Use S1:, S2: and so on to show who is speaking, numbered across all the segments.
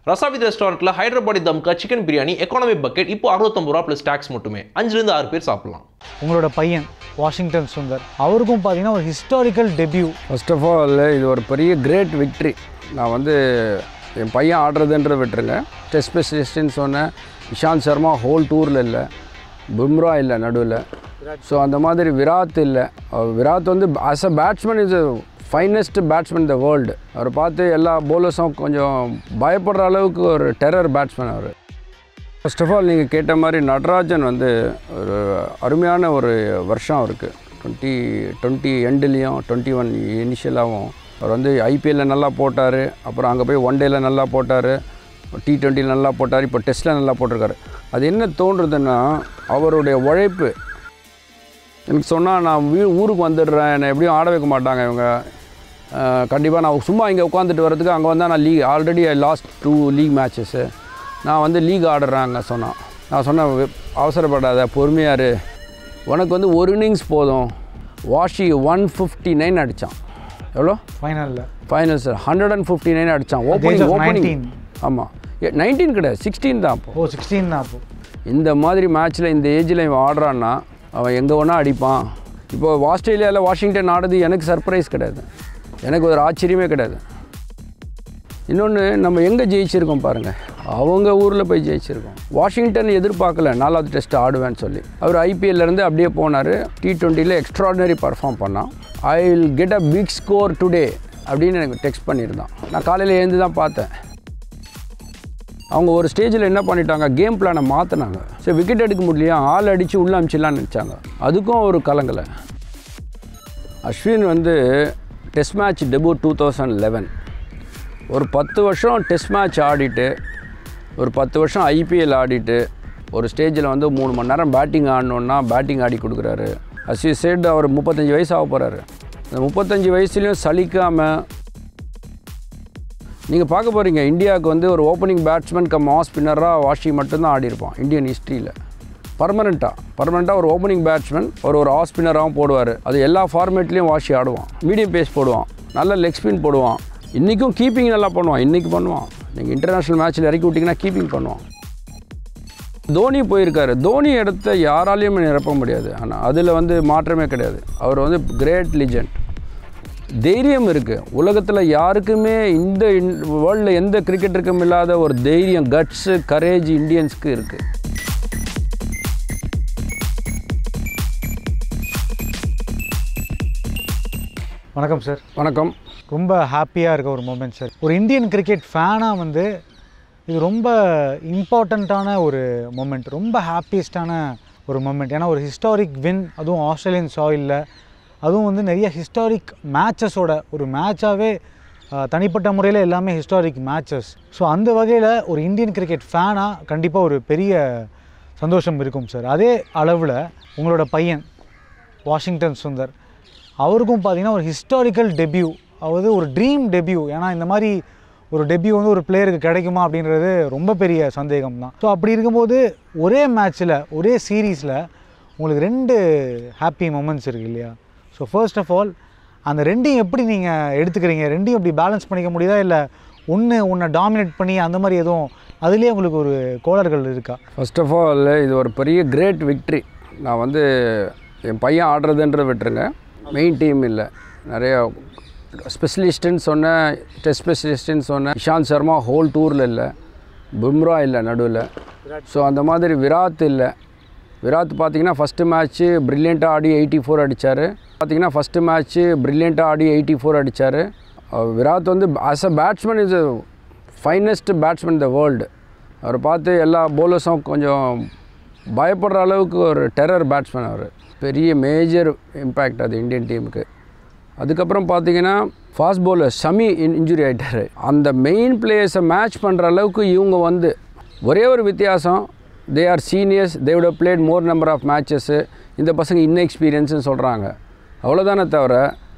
S1: ரசாவித் ரெஸ்டாரண்ட்டில் Hyderabadi தம்கா chicken biryani economy bucket இப்போ அறுபத்தொம்பது ரூபா ப்ளஸ் டேக்ஸ் மட்டுமே அஞ்சுலேருந்து ஆறு பேர் சாப்பிடலாம்
S2: உங்களோட பையன் வாஷிங்டன் சுந்தர் அவருக்கும் பார்த்தீங்கன்னா ஒரு historical debut
S3: first of all இது ஒரு பெரிய கிரேட் விக்ட்ரி நான் வந்து என் பையன் ஆடுறதுன்ற விட்டுருங்க டெஸ்ட் ஸ்பெஷலிஸ்ட்னு சொன்னேன் இஷாந்த் சர்மா ஹோல் டூரில் இல்லை பும்ரா இல்லை நடுவில் ஸோ அந்த மாதிரி விராத் இல்லை அவர் விராத் வந்து as a batsman is finest batsman the world அவரை பார்த்து எல்லா போலர்ஸும் கொஞ்சம் பயப்படுற அளவுக்கு ஒரு டெரர் பேட்ஸ்மேன் அவர் ஃபர்ஸ்ட் ஆஃப் ஆல் நீங்கள் கேட்ட மாதிரி நடராஜன் வந்து ஒரு அருமையான ஒரு வருஷம் அவருக்கு டுவெண்ட்டி டுவெண்ட்டி எண்டுலேயும் டுவெண்ட்டி ஒன் இனிஷியலாகவும் அவர் வந்து ஐபிஎல்லில் நல்லா போட்டார் அப்புறம் அங்கே போய் ஒன் டேயில் நல்லா போட்டார் டி டுவெண்ட்டியில் நல்லா போட்டார் இப்போ டெஸ்ட்டில் நல்லா போட்டிருக்காரு அது என்ன தோன்றுதுன்னா அவருடைய உழைப்பு எனக்கு சொன்னால் நான் வீ ஊருக்கு வந்துடுறேன் என்னை எப்படியும் ஆட வைக்க மாட்டாங்க இவங்க கண்டிப்பாக நான் சும்மா இங்கே உட்காந்துட்டு வரதுக்கு அங்கே வந்தால் நான் league already lost two league matches நான் வந்து லீக் ஆடுறேன் அங்கே சொன்னான் நான் சொன்னேன் "வெ- அவசரப்படாத பொறுமையா இரு உனக்கு வந்து ஒரு இன்னிங்ஸ் போதும் வாஷி ஒன் ஃபிஃப்டி நைன் அடித்தான் எவ்வளோ
S2: ஃபைனலில்
S3: final sir hundred and fifty nine அடித்தான்
S2: age
S3: ஓப்பனிங்
S2: of
S3: ஓப்பனிங்
S2: 19.
S3: ஆமாம் நைன்டீன் கிடையாது சிக்ஸ்டீன் தான் அப்போ
S2: ஓ சிக்ஸ்டீன் தான் அப்போ
S3: இந்த மாதிரி மேட்ச்சில் இந்த ஏஜில் இவன் ஆடுறான்னா அவன் எங்கே வேணால் அடிப்பான் இப்போ ஆஸ்திரேலியாவில் வாஷிங்டன் ஆடுறது எனக்கு சர்ப்ரைஸ் கிடையாது எனக்கு ஒரு ஆச்சரியமே கிடையாது இன்னொன்று நம்ம எங்கே ஜெயிச்சிருக்கோம் பாருங்கள் அவங்க ஊரில் போய் ஜெயிச்சிருக்கோம் வாஷிங்டன் எதிர்பார்க்கல நாலாவது டெஸ்ட் ஆடுவேன்னு சொல்லி அவர் IPL ல இருந்து அப்படியே போனார் டி டுவெண்ட்டியில் எக்ஸ்ட்ராடினரி பர்ஃபார்ம் பண்ணான் I will get a big score today அப்படின்னு எனக்கு டெக்ஸ்ட் பண்ணியிருந்தான் நான் காலையில் எழுந்து தான் பார்த்தேன் அவங்க ஒரு ஸ்டேஜில் என்ன பண்ணிட்டாங்க கேம் பிளானை மாற்றினாங்க சரி விக்கெட் எடுக்க முடியலையா ஆள் அடித்து உள்ளே அமிச்சிடலான்னு நினச்சாங்க அதுக்கும் ஒரு கலங்கலை அஸ்வின் வந்து test match debut two thousand eleven ஒரு பத்து வருஷம் டெஸ்ட் மேட்ச் ஆடிட்டு ஒரு பத்து வருஷம் ஐபிஎல் ஆடிட்டு ஒரு ஸ்டேஜில் வந்து மூணு மணி நேரம் பேட்டிங் ஆடணுன்னா பேட்டிங் ஆடி கொடுக்குறாரு அஸ்வி சேட் அவர் முப்பத்தஞ்சு வயசு ஆக போகிறாரு அந்த முப்பத்தஞ்சு வயசுலேயும் சலிக்காமல் நீங்கள் பார்க்க போகிறீங்க இந்தியாவுக்கு வந்து ஒரு ஓப்பனிங் பேட்ஸ்மேன் கம் ஆஃப் ஸ்பின்னராக வாஷி மட்டும்தான் ஆடி இருப்பான் இந்தியன் ஹிஸ்ட்ரியில் பர்மனெண்ட்டாக பர்மனெண்ட்டாக ஒரு ஓப்பனிங் பேட்ஸ்மேன் ஒரு ஒரு ஆஃப் ஸ்பின்னராகவும் போடுவார் அது எல்லா ஃபார்மேட்லேயும் வாஷி ஆடுவான் மீடியம் பேஸ் போடுவான் நல்ல லெக் ஸ்பின் போடுவான் இன்றைக்கும் கீப்பிங் நல்லா பண்ணுவான் இன்றைக்கி பண்ணுவான் நீங்கள் இன்டர்நேஷ்னல் மேட்ச்சில் இறக்கி விட்டிங்கன்னா கீப்பிங் பண்ணுவான் தோனி போயிருக்காரு தோனி இடத்த யாராலையும் நிரப்ப முடியாது ஆனால் அதில் வந்து மாற்றமே கிடையாது அவர் வந்து கிரேட் லிஜெண்ட் தைரியம் இருக்குது உலகத்தில் யாருக்குமே இந்த வேர்ல்டில் எந்த கிரிக்கெட்டருக்கும் இல்லாத ஒரு தைரியம் கட்ஸு கரேஜ் இந்தியன்ஸ்க்கு இருக்குது
S2: வணக்கம் சார்
S3: வணக்கம்
S2: ரொம்ப ஹாப்பியாக இருக்க ஒரு மூமெண்ட் சார் ஒரு இந்தியன் கிரிக்கெட் ஃபேனாக வந்து இது ரொம்ப இம்பார்ட்டண்ட்டான ஒரு மூமெண்ட் ரொம்ப ஹாப்பியஸ்டான ஒரு மூமெண்ட் ஏன்னா ஒரு ஹிஸ்டாரிக் வின் அதுவும் ஆஸ்திரேலியன் சாயிலில் அதுவும் வந்து நிறைய ஹிஸ்டாரிக் மேட்சஸோட ஒரு மேட்சாகவே தனிப்பட்ட முறையில் எல்லாமே ஹிஸ்டாரிக் மேட்சஸ் ஸோ அந்த வகையில் ஒரு இந்தியன் கிரிக்கெட் ஃபேனாக கண்டிப்பாக ஒரு பெரிய சந்தோஷம் இருக்கும் சார் அதே அளவில் உங்களோட பையன் வாஷிங்டன் சுந்தர் அவருக்கும் பார்த்தீங்கன்னா ஒரு ஹிஸ்டாரிக்கல் டெபியூ அதாவது ஒரு ட்ரீம் டெபியூ ஏன்னா இந்த மாதிரி ஒரு டெபியூ வந்து ஒரு பிளேயருக்கு கிடைக்குமா அப்படின்றது ரொம்ப பெரிய சந்தேகம் தான் ஸோ அப்படி இருக்கும்போது ஒரே மேட்ச்சில் ஒரே சீரீஸில் உங்களுக்கு ரெண்டு ஹாப்பி மூமெண்ட்ஸ் இருக்குது இல்லையா ஸோ ஃபர்ஸ்ட் ஆஃப் ஆல் அந்த ரெண்டையும் எப்படி நீங்கள் எடுத்துக்கிறீங்க ரெண்டையும் எப்படி பேலன்ஸ் பண்ணிக்க முடியுதா இல்லை ஒன்று ஒன்றை டாமினேட் பண்ணி அந்த மாதிரி எதுவும் அதுலேயே உங்களுக்கு ஒரு கோளர்கள் இருக்கா
S3: ஃபர்ஸ்ட் ஆஃப் ஆல் இது ஒரு பெரிய கிரேட் விக்ட்ரி நான் வந்து என் பையன் ஆடுறதுன்ற விட்டுருங்க மெயின் டீம் இல்லை நிறைய ஸ்பெஷலிஸ்ட்டுன்னு சொன்னேன் டெஸ்ட் ஸ்பெஷலிஸ்ட்டுன்னு சொன்னேன் இஷாந்த் சர்மா ஹோல் டூரில் இல்லை பும்ரா இல்லை நடுவில் ஸோ அந்த மாதிரி விராத் இல்லை விராத் பார்த்தீங்கன்னா ஃபஸ்ட்டு மேட்ச்சு ப்ரில்லியண்ட்டாக ஆடி எயிட்டி ஃபோர் அடித்தார் பார்த்தீங்கன்னா ஃபஸ்ட்டு மேட்ச்சு ப்ரில்லியண்ட்டாக ஆடி எயிட்டி ஃபோர் அடித்தார் விராத் வந்து as a batsman is finest batsman the world அவரை பார்த்து எல்லா போலர்ஸும் கொஞ்சம் பயப்படுற அளவுக்கு ஒரு டெரர் பேட்ஸ்மேன் அவர் பெரிய மேஜர் இம்பேக்ட் அது இந்தியன் டீமுக்கு அதுக்கப்புறம் பார்த்தீங்கன்னா fast bowler Shami in injury ஆகிட்டார் அந்த மெயின் பிளேயர்ஸை மேட்ச் பண்ணுற அளவுக்கு இவங்க வந்து ஒரே ஒரு வித்தியாசம் தே ஆர் சீனியர்ஸ் தேவோட played more number of matches இந்த பசங்க இன்எக்ஸ்பீரியன்ஸ்னு சொல்கிறாங்க அவ்வளோதானே தவிர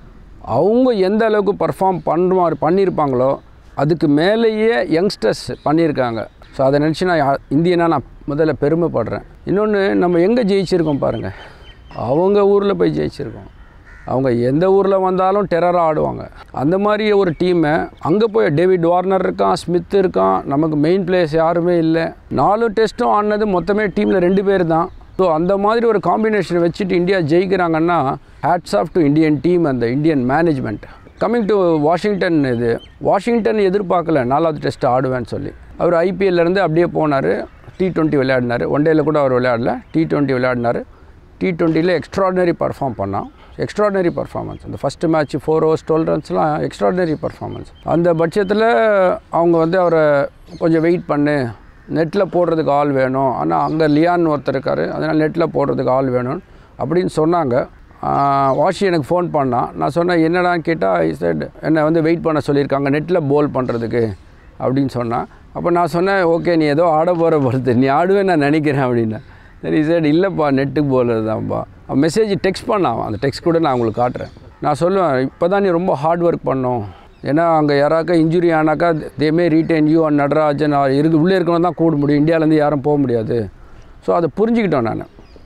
S3: அவங்க எந்த அளவுக்கு பர்ஃபார்ம் பண்ணுமா பண்ணியிருப்பாங்களோ அதுக்கு மேலேயே யங்ஸ்டர்ஸ் பண்ணியிருக்காங்க ஸோ அதை நினச்சி நான் யா- இந்தியனா நான் முதல்ல பெருமைப்படுறேன் இன்னொன்று நம்ம எங்கே ஜெயிச்சிருக்கோம் பாருங்கள் அவங்க ஊரில் போய் ஜெயிச்சிருக்கோம் அவங்க எந்த ஊரில் வந்தாலும் டெரராக ஆடுவாங்க அந்த மாதிரி ஒரு டீமை அங்கே போய் டேவிட் வார்னர் இருக்கான் ஸ்மித் இருக்கான் நமக்கு மெயின் பிளேயர்ஸ் யாருமே இல்லை நாலு டெஸ்ட்டும் ஆடினது மொத்தமே டீமில் ரெண்டு பேர் தான் ஸோ அந்த மாதிரி ஒரு காம்பினேஷன் வச்சுட்டு இந்தியா ஜெயிக்கிறாங்கன்னா hats off to Indian team அந்த Indian management coming to Washington இது வாஷிங்டன் எதிர்பார்க்கல நாலாவது டெஸ்ட் ஆடுவேன்னு சொல்லி அவர் ஐபிஎல்லேருந்து அப்படியே போனார் டி டுவெண்ட்டி விளையாடினார் ஒன் டேயில் கூட அவர் விளையாடல டி டுவெண்ட்டி விளையாடினார் டி டுவெண்ட்டியில் எக்ஸ்ட்ராடினரி பர்ஃபார்ம் பண்ணான் எக்ஸ்ட்ராடினரி பர்ஃபார்மன்ஸ் அந்த first match four overs twelve ரன்ஸ்லாம் எக்ஸ்ட்ராடினரி பர்ஃபார்மன்ஸ் அந்த பட்சத்தில் அவங்க வந்து அவரை கொஞ்சம் வெயிட் பண்ணு நெட்டில் போடுறதுக்கு ஆள் வேணும் ஆனால் அங்கே லியான் ஒருத்தர் இருக்கார் அதனால் நெட்டில் போடுறதுக்கு ஆள் வேணும் அப்படின்னு சொன்னாங்க ஆஹ் வாஷி எனக்கு ஃபோன் பண்ணான் நான் சொன்னேன் என்னடான்னு கேட்டால் said என்னை வந்து வெயிட் பண்ண சொல்லியிருக்காங்க நெட்டில் போல் பண்ணுறதுக்கு அப்படின்னு சொன்னான் அப்போ நான் சொன்னேன் ஓகே நீ ஏதோ ஆட போகிற பொறுத்து நீ ஆடுவே நான் நினைக்கிறேன் அப்படின்னேன் சரி சார் இல்லைப்பா நெட்டுக்கு போகிறது தான்ப்பா அவன் மெசேஜ் டெக்ஸ்ட் பண்ணான் அந்த டெக்ஸ்ட் கூட நான் உங்களுக்கு காட்டுறேன் நான் சொல்லுவேன் இப்போ தான் நீ ரொம்ப ஹார்ட் ஒர்க் பண்ணோம் ஏன்னா அங்கே யாராக்கா இன்ஜுரி ஆனாக்கா தேமே ரீட்டைன் யூ அண்ட் நடராஜன் அவர் இருக்கு உள்ளே இருக்கணும் தான் கூட முடியும் இந்தியாவிலேருந்து யாரும் போக முடியாது ஸோ அதை புரிஞ்சுக்கிட்டோம் நான்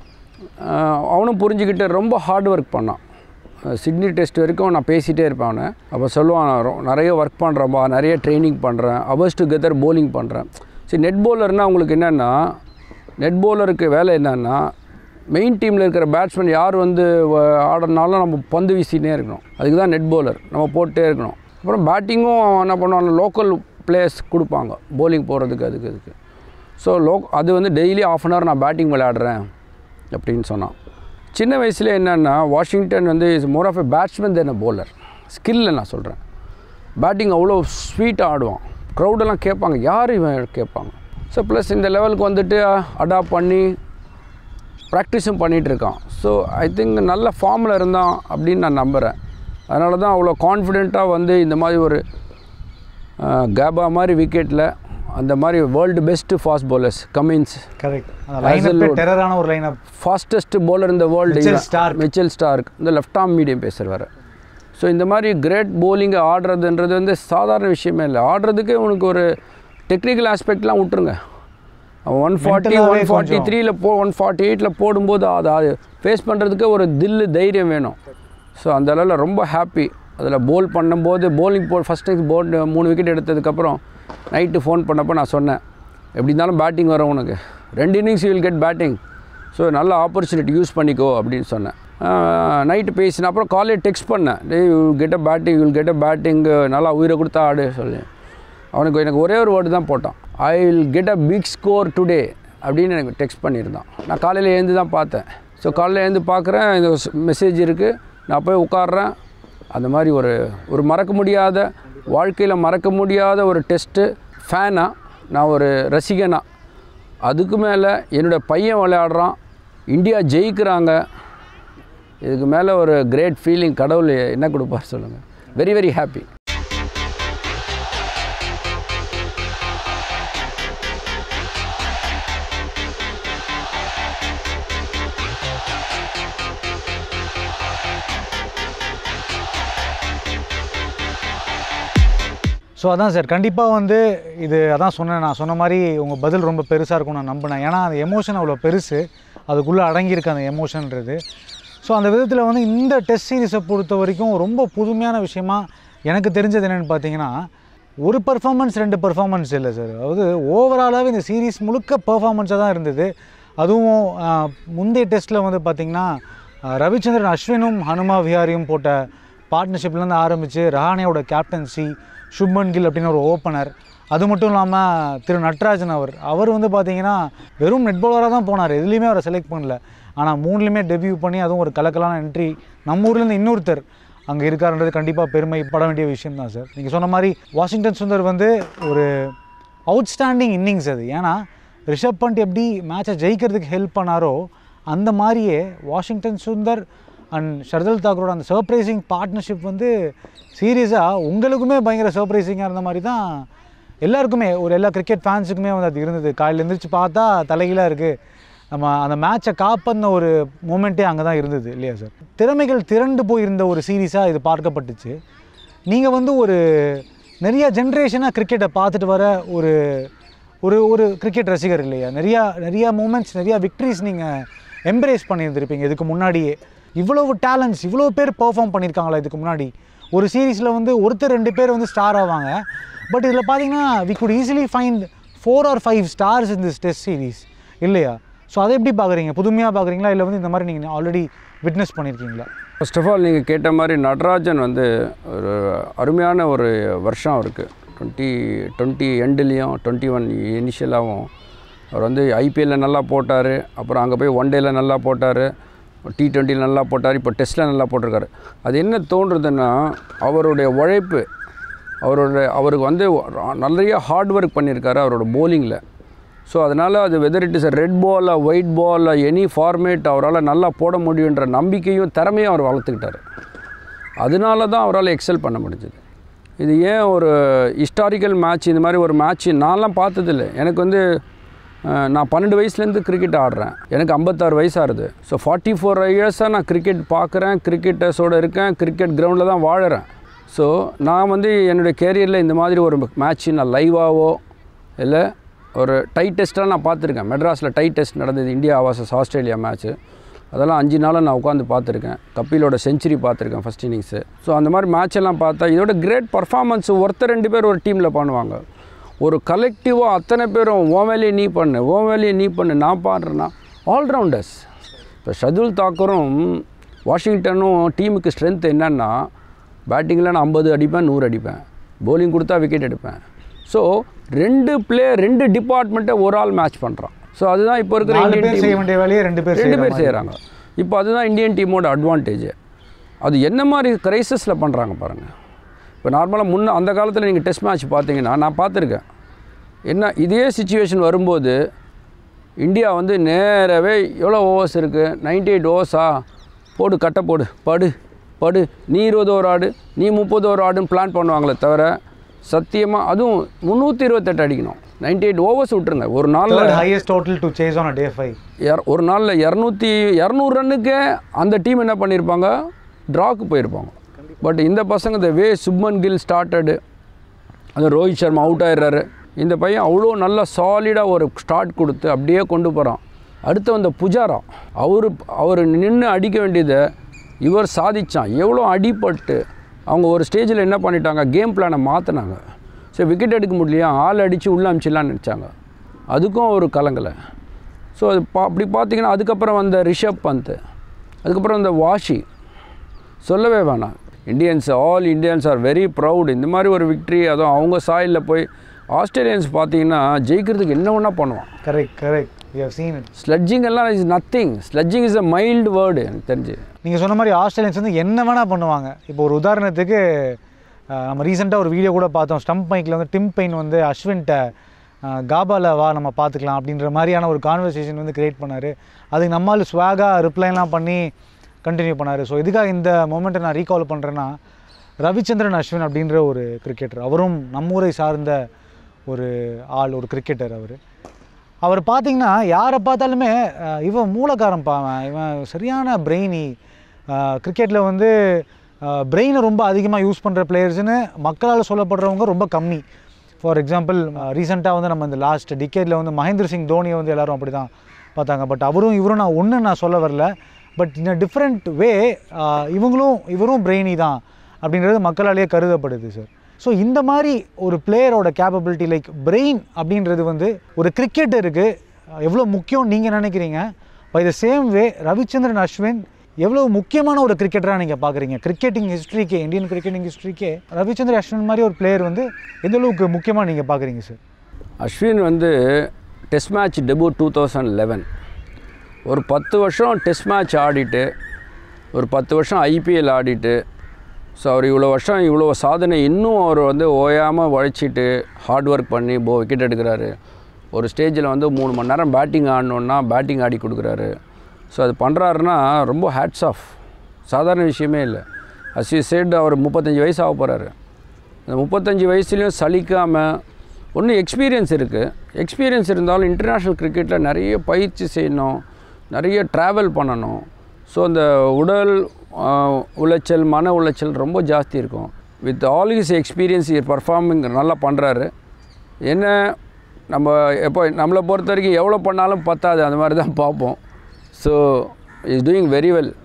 S3: ஆஹ் அவனும் புரிஞ்சுக்கிட்டு ரொம்ப ஹார்ட் ஒர்க் பண்ணான் அஹ் சிட்னி டெஸ்ட் வரைக்கும் நான் பேசிகிட்டே இருப்பேன் அவனை அப்போ சொல்லுவான் நான் ரொ- நிறைய ஒர்க் பண்ணுறேன்ப்பா நிறைய ட்ரைனிங் பண்ணுறேன் அவர்ஸ் டுகெதர் bowling பண்ணுறேன் சரி நெட் பவுலர்னால் உங்களுக்கு என்னென்னா நெட் பவுலருக்கு வேலை என்னென்னா மெயின் டீமில் இருக்கிற பேட்ஸ்மேன் யார் வந்து வ- ஆடுறனாலும் நம்ம பந்து வீசினே இருக்கணும் அதுக்கு தான் நெட் பவுலர் நம்ம போட்டே இருக்கணும் அப்புறம் பேட்டிங்கும் அவன் என்ன பண்ணுவான் லோக்கல் பிளேயர்ஸ் கொடுப்பாங்க bowling போகிறதுக்கு அதுக்கு அதுக்கு ஸோ லோ அது வந்து டெய்லி ஆஃப் அன் ஹவர் நான் பேட்டிங் விளையாடுறேன் அப்படின்னு சொன்னான் சின்ன வயசுல என்னென்னா வாஷிங்டன் வந்து is more of a batsman than a bowler ஸ்கில்ல நான் சொல்கிறேன் பேட்டிங் அவ்வளோ ஸ்வீட்டாக ஆடுவான் க்ரௌடெல்லாம் கேட்பாங்க யார் இவன் கேட்பாங்க ஸோ ப்ளஸ் இந்த லெவலுக்கு வந்துட்டு அடாப்ட் பண்ணி ப்ராக்டிஸும் பண்ணிகிட்டு இருக்கான் ஸோ ஐ திங்க் நல்ல ஃபார்மில் இருந்தான் அப்படின்னு நான் நம்புகிறேன் அதனால தான் அவ்வளோ கான்ஃபிடெண்ட்டாக வந்து இந்த மாதிரி ஒரு கேபா மாதிரி விக்கெட்டில் அந்த மாதிரி world best fast bowlers Cummins
S2: correct அந்த லைனப் டெரரான ஒரு லைனப்
S3: ஃபாஸ்டஸ்ட் bowler இந்த world
S2: Mitchell Stark.
S3: Mitchell Starc இந்த லெஃப்ட் ஆர்ம் மீடியம் பேசுகிறவர் ஸோ இந்த மாதிரி கிரேட் bowling ஆடுறதுன்றது வந்து சாதாரண விஷயமே இல்லை ஆடுறதுக்கு உனக்கு ஒரு டெக்னிக்கல் ஆஸ்பெக்ட்லாம் விட்டுருங்க அவன் ஒன் ஃபார்ட்டி
S2: Mentally-ஆவே
S3: ஒன் ஃபார்ட்டி
S2: கொஞ்சம்.
S3: த்ரீல போ ஒன் ஃபார்ட்டி எயிட்டில் போடும்போது அது அது ஃபேஸ் பண்ணுறதுக்கு ஒரு தில்லு தைரியம் வேணும் ஸோ அந்த அளவில் ரொம்ப ஹாப்பி அதில் போல் பண்ணும்போது bowling போ ஃபஸ்ட் டைம் போல் மூணு விக்கெட் எடுத்ததுக்கப்புறம் நைட்டு ஃபோன் பண்ணப்போ நான் சொன்னேன் எப்படி இருந்தாலும் பேட்டிங் வரும் உனக்கு ரெண்டு innings will get batting so நல்ல ஆப்பர்ச்சுனிட்டி யூஸ் பண்ணிக்கோ அப்படின்னு சொன்னேன் நைட்டு பேசின அப்புறம் காலையில் டெக்ஸ்ட் பண்ணேன் day you get a batting you'll get a batting நல்லா உயிரை கொடுத்தா ஆடு சொல்லி அவனுக்கு எனக்கு ஒரே ஒரு வேர்டு தான் போட்டான் I will get a big score today அப்படின்னு எனக்கு டெக்ஸ்ட் பண்ணியிருந்தான் நான் காலையில் எழுந்து தான் பார்த்தேன் ஸோ காலையில் எழுந்து பார்க்குறேன் இந்த மெசேஜ் இருக்குது நான் போய் உட்காடுறேன் அந்த மாதிரி ஒரு ஒரு மறக்க முடியாத வாழ்க்கையில் மறக்க முடியாத ஒரு டெஸ்ட்டு ஃபேனாக நான் ஒரு ரசிகனா அதுக்கு மேலே என்னோட பையன் விளையாடுறான் இந்தியா ஜெயிக்கிறாங்க இதுக்கு மேலே ஒரு கிரேட் ஃபீலிங் கடவுள் என்ன கொடுப்பார் சொல்லுங்கள் வெரி வெரி ஹாப்பி
S2: ஸோ அதான் சார் கண்டிப்பாக வந்து இது அதான் சொன்னேன் நான் சொன்ன மாதிரி உங்கள் பதில் ரொம்ப பெருசாக இருக்கும் நான் நம்பினேன் ஏன்னா அந்த எமோஷன் அவ்வளோ பெருசு அதுக்குள்ளே அடங்கியிருக்கு அந்த எமோஷன்றது ஸோ அந்த விதத்தில் வந்து இந்த டெஸ்ட் சீரிஸை பொறுத்த வரைக்கும் ரொம்ப புதுமையான விஷயமா எனக்கு தெரிஞ்சது என்னென்னு பார்த்தீங்கன்னா ஒரு பர்ஃபார்மன்ஸ் ரெண்டு பர்ஃபார்மன்ஸ் இல்லை சார் அதாவது ஓவராலாகவே இந்த சீரிஸ் முழுக்க பர்ஃபார்மன்ஸாக தான் இருந்தது அதுவும் ஆஹ், முந்தைய டெஸ்ட்டில் வந்து பார்த்திங்கன்னா ஆஹ், ரவிச்சந்திரன் அஸ்வினும் ஹனுமா விஹாரியும் போட்ட பார்ட்னர்ஷிப்லேருந்து ஆரம்பித்து ரஹானேயோட கேப்டன்சி சுப்மன் கில் அப்படின்னு ஒரு ஓப்பனர் அது மட்டும் இல்லாமல் திரு நட்ராஜன் அவர் அவர் வந்து பார்த்தீங்கன்னா வெறும் நெட் பவுலராக தான் போனார் எதுலேயுமே அவரை செலக்ட் பண்ணல ஆனால் மூணுலேயுமே டெபியூ பண்ணி அதுவும் ஒரு கலக்கலான என்ட்ரி நம்ம ஊர்லேருந்து இன்னொருத்தர் அங்கே இருக்காருன்றது கண்டிப்பாக பெருமைப்பட வேண்டிய விஷயம் தான் சார் நீங்கள் சொன்ன மாதிரி வாஷிங்டன் சுந்தர் வந்து ஒரு அவுட்ஸ்டாண்டிங் இன்னிங்ஸ் அது ஏன்னா ரிஷப் பண்ட் எப்படி மேட்சை ஜெயிக்கிறதுக்கு ஹெல்ப் பண்ணாரோ அந்த மாதிரியே வாஷிங்டன் சுந்தர் அண்ட் ஷர்தல் தாக்கூரோட அந்த சர்ப்ரைசிங் பார்ட்னர்ஷிப் வந்து சீரியஸாக உங்களுக்குமே பயங்கர சர்ப்ரைசிங்காக இருந்த மாதிரி தான் எல்லாருக்குமே ஒரு எல்லா கிரிக்கெட் ஃபேன்ஸுக்குமே வந்து அது இருந்தது காலையில் எழுந்திரிச்சு பார்த்தா தலைகீழாக இருக்குது நம்ம அந்த மேட்சை காப்பந்த ஒரு மூமெண்ட்டே அங்கே தான் இருந்தது இல்லையா சார் திறமைகள் திரண்டு போயிருந்த ஒரு சீரீஸாக இது பார்க்கப்பட்டுச்சு நீங்கள் வந்து ஒரு நிறைய ஜென்ரேஷனாக கிரிக்கெட்டை பார்த்துட்டு வர ஒரு ஒரு ஒரு கிரிக்கெட் ரசிகர் இல்லையா நிறையா நிறையா மூமெண்ட்ஸ் நிறையா விக்ட்ரிஸ் நீங்கள் எம்ப்ரேஸ் பண்ணியிருந்திருப்பீங்க இதுக்கு முன்னாடியே இவ்வளவு டேலண்ட்ஸ் இவ்வளோ பேர் பெர்ஃபார்ம் பண்ணியிருக்காங்களா இதுக்கு முன்னாடி ஒரு சீரீஸில் வந்து ஒருத்தர் ரெண்டு பேர் வந்து ஸ்டார் ஆவாங்க பட் இதில் பார்த்தீங்கன்னா we could easily find four or five stars in this test series இல்லையா ஸோ அதை எப்படி பார்க்குறீங்க புதுமையாக பார்க்குறீங்களா இல்லை வந்து இந்த மாதிரி நீங்கள் ஆல்ரெடி விட்னஸ் பண்ணியிருக்கீங்களா
S3: ஃபர்ஸ்ட் ஆஃப் ஆல் நீங்கள் கேட்ட மாதிரி நடராஜன் வந்து ஒரு அருமையான ஒரு வருஷம் அவருக்கு டுவெண்ட்டி டுவெண்ட்டி எண்டுலேயும் டுவெண்ட்டி ஒன் இனிஷியலாகவும் அவர் வந்து ஐபிஎல்லில் நல்லா போட்டார் அப்புறம் அங்கே போய் ஒன் டேயில் நல்லா போட்டார் டி ட்வெண்ட்டியில் நல்லா போட்டார் இப்போ டெஸ்ட்டில் நல்லா போட்டிருக்காரு அது என்ன தோன்றுறதுன்னா அவருடைய உழைப்பு அவரோட அவருக்கு வந்து நிறைய ஹார்ட் ஒர்க் பண்ணியிருக்காரு அவரோட போலிங்கில் ஸோ அதனால் அது whether it is red ball white ball any format அவரால் நல்லா போட முடியுன்ற நம்பிக்கையும் திறமையும் அவர் வளர்த்துக்கிட்டாரு அதனால தான் அவரால் எக்ஸல் பண்ண முடிஞ்சது இது ஏன் ஒரு ஹிஸ்டாரிக்கல் மேட்ச் இந்த மாதிரி ஒரு மேட்ச் நான்லாம் பார்த்ததில்ல எனக்கு வந்து அஹ், நான் பன்னெண்டு வயசுலேருந்து கிரிக்கெட் ஆடுறேன் எனக்கு ஐம்பத்தாறு வயசாகுது ஸோ ஃபார்ட்டி ஃபோர் இயர்ஸாக நான் கிரிக்கெட் பார்க்குறேன் கிரிக்கெட்டர்ஸோடு இருக்கேன் கிரிக்கெட் கிரவுண்டில் தான் வாழுறேன் ஸோ நான் வந்து என்னுடைய கேரியரில் இந்த மாதிரி ஒரு மேட்ச் நான் லைவாவோ இல்லை ஒரு டை டெஸ்ட்டாக நான் பார்த்துருக்கேன் மெட்ராஸில் டை டெஸ்ட் நடந்தது இந்தியா வாசஸ் ஆஸ்திரேலியா மேட்ச்சு அதெல்லாம் அஞ்சு நாளாக நான் உட்காந்து பார்த்துருக்கேன் கபிலோட செஞ்சுரி பார்த்துருக்கேன் ஃபஸ்ட் இன்னிங்ஸு ஸோ அந்த மாதிரி மேட்ச் எல்லாம் பார்த்தா இதோட கிரேட் பர்ஃபார்மன்ஸ் ஒருத்தர் ரெண்டு பேர் ஒரு டீமில் பண்ணுவாங்க ஒரு கலெக்டிவாக அத்தனை பேரும் ஓ வேலையை நீ பண்ணு ஓ வேலையை நீ பண்ணு நான் பாடுறேன்னா ஆல்ரவுண்டர்ஸ் இப்போ ஷதுல் தாக்கரும் வாஷிங்டனும் டீமுக்கு ஸ்ட்ரென்த் என்னன்னா பேட்டிங்கில் நான் ஐம்பது அடிப்பேன் நூறு அடிப்பேன் bowling கொடுத்தா விக்கெட் எடுப்பேன் ஸோ ரெண்டு பிளே ரெண்டு டிபார்ட்மெண்ட்டை ஒரு ஆள் மேட்ச் பண்ணுறான் ஸோ அதுதான் இப்போ இருக்கிற
S2: நாலு
S3: இந்தியன்
S2: பேர் செய்ய வேண்டிய வேலையை ரெண்டு பேர்
S3: ரெண்டு
S2: செய்கிற
S3: பேர் செய்கிறாங்க இப்போ அதுதான் இந்தியன் டீமோட அட்வான்டேஜ் அது என்ன மாதிரி கிரைசஸில் பண்ணுறாங்க பாருங்கள் இப்போ நார்மலாக முன்ன அந்த காலத்தில் நீங்கள் டெஸ்ட் மேட்ச் பார்த்தீங்கன்னா நான் பார்த்துருக்கேன் என்ன இதே சுச்சுவேஷன் வரும்போது இந்தியா வந்து நேராகவே எவ்வளோ ஓவர்ஸ் இருக்குது 98 எயிட் ஓவர்ஸா போடு கட்டை போடு படு படு நீ இருபது ஓவர் ஆடு நீ முப்பது ஓவர் ஆடுன்னு பிளான் பண்ணுவாங்களே தவிர சத்தியமாக அதுவும் முந்நூற்றி இருபத்தெட்டு அடிக்கணும் 98 எயிட் ஓவர்ஸ் விட்டுருங்க ஒரு நாளில்
S2: third highest total to chase on a day five
S3: இர ஒரு நாளில் இரநூத்தி இரநூறு ரன்னுக்கே அந்த டீம் என்ன பண்ணியிருப்பாங்க ட்ராக்கு போயிருப்பாங்க பட் இந்த பசங்க இந்த வே சுப்மன் கில் ஸ்டார்டடு அந்த ரோஹித் சர்மா அவுட் ஆயிடுறாரு இந்த பையன் அவ்வளோ நல்லா சாலிடாக ஒரு ஸ்டார்ட் கொடுத்து அப்படியே கொண்டு போகிறான் அடுத்து வந்த புஜாரா அவர் அவர் நின்று அடிக்க வேண்டியதை இவர் சாதிச்சான் எவ்வளோ அடிபட்டு அவங்க ஒரு ஸ்டேஜில் என்ன பண்ணிட்டாங்க கேம் பிளானை மாற்றினாங்க சரி விக்கெட் எடுக்க முடியலையா ஆள் அடித்து உள்ள அமிச்சிடலான்னு நினச்சாங்க அதுக்கும் ஒரு கலங்கலை ஸோ அது பா அப்படி பார்த்தீங்கன்னா அதுக்கப்புறம் வந்த ரிஷப் பந்த் அதுக்கப்புறம் இந்த வாஷி சொல்லவே வேணாம் Indians all Indians are very proud இந்த மாதிரி ஒரு விக்ட்ரி அதுவும் அவங்க சாயிலில் போய் ஆஸ்திரேலியன்ஸ் பார்த்தீங்கன்னா ஜெயிக்கிறதுக்கு என்ன ஒன்றா பண்ணுவான்
S2: correct correct you have seen it
S3: sledging எல்லாம் is nothing sledging is a mild word எனக்கு தெரிஞ்சு
S2: நீங்கள் சொன்ன மாதிரி ஆஸ்திரேலியன்ஸ் வந்து என்ன வேணால் பண்ணுவாங்க இப்போ ஒரு உதாரணத்துக்கு அஹ், நம்ம ரீசெண்டாக ஒரு வீடியோ கூட பார்த்தோம் ஸ்டம்ப் மைக்கில் வந்து டிம் பெயின் வந்து அஸ்வின்ட்ட அஹ், காபால வா நம்ம பார்த்துக்கலாம் அப்படின்ற மாதிரியான ஒரு கான்வர்சேஷன் வந்து கிரியேட் பண்ணார் அதுக்கு நம்மால் ஸ்வாகாக ரிப்ளைலாம் பண்ணி கண்டினியூ பண்ணார் ஸோ இதுக்காக இந்த மூமெண்ட்டை நான் ரீகால் பண்ணுறேன்னா ரவிச்சந்திரன் அஸ்வின் அப்படின்ற ஒரு கிரிக்கெட்டர் அவரும் நம்ம ஊரை சார்ந்த ஒரு ஆள் ஒரு கிரிக்கெட்டர் அவர் அவர் பார்த்தீங்கன்னா யாரை பார்த்தாலுமே அஹ், இவன் மூலக்காரன் பாவன் இவன் சரியான பிரெயினி கிரிக்கெட்டில் வந்து பிரெயினை ரொம்ப அதிகமாக யூஸ் பண்ணுற பிளேயர்ஸ்னு மக்களால் சொல்லப்படுறவங்க ரொம்ப கம்மி ஃபார் எக்ஸாம்பிள் ரீசெண்டாக வந்து நம்ம இந்த லாஸ்ட் டிக்கெட்டில் வந்து மகேந்திர சிங் தோனியை வந்து எல்லாரும் அப்படி தான் பார்த்தாங்க பட் அவரும் இவரும் நான் ஒன்று நான் சொல்ல வரல but in a different way இவங்களும் இவரும் பிரெயினி தான் அப்படின்றது மக்களாலேயே கருதப்படுது சார் ஸோ இந்த மாதிரி ஒரு பிளேயரோட கேப்பபிலிட்டி லைக் பிரெயின் அப்படின்றது வந்து ஒரு கிரிக்கெட்டருக்கு எவ்வளோ முக்கியம் நீங்கள் நினைக்கிறீங்க by the same way Ravichandran Ashwin எவ்வளோ முக்கியமான ஒரு கிரிக்கெட்டராக நீங்கள் பார்க்குறீங்க கிரிக்கெட்டிங் ஹிஸ்ட்ரிக்கே இந்தியன் கிரிக்கெட்டிங் ஹிஸ்ட்ரிக்கே ரவிச்சந்திரன் அஸ்வின் மாதிரி ஒரு பிளேயர் வந்து எந்த அளவுக்கு முக்கியமாக நீங்கள் பார்க்குறீங்க சார்
S3: அஸ்வின் வந்து test match debut two thousand eleven ஒரு பத்து வருஷம் டெஸ்ட் மேட்ச் ஆடிட்டு ஒரு பத்து வருஷம் ஐபிஎல் ஆடிட்டு ஸோ அவர் இவ்வளோ வருஷம் இவ்வளோ சாதனை இன்னும் அவர் வந்து ஓயாமல் உழைச்சிட்டு ஹார்ட் ஒர்க் பண்ணி போ விக்கெட் எடுக்கிறாரு ஒரு ஸ்டேஜில் வந்து மூணு மணி நேரம் பேட்டிங் ஆடணுன்னா பேட்டிங் ஆடி கொடுக்குறாரு ஸோ அது பண்ணுறாருன்னா ரொம்ப ஹேட்ஸ் ஆஃப் சாதாரண விஷயமே இல்லை அஸ் சேட் அவர் முப்பத்தஞ்சு வயசு ஆக போகிறாரு அந்த முப்பத்தஞ்சு வயசுலேயும் சலிக்காமல் ஒன்றும் எக்ஸ்பீரியன்ஸ் இருக்குது எக்ஸ்பீரியன்ஸ் இருந்தாலும் இன்டர்நேஷ்னல் கிரிக்கெட்டில் நிறைய பயிற்சி செய்யணும் நிறைய ட்ராவல் பண்ணணும் ஸோ அந்த உடல் ஆஹ், உளைச்சல் மன உளைச்சல் ரொம்ப ஜாஸ்தி இருக்கும் with all his experience performing நல்லா பண்ணுறாரு என்ன நம்ம எப்போ நம்மளை பொறுத்த வரைக்கும் எவ்வளோ பண்ணாலும் பத்தாது அந்த மாதிரி தான் பார்ப்போம் so is doing very well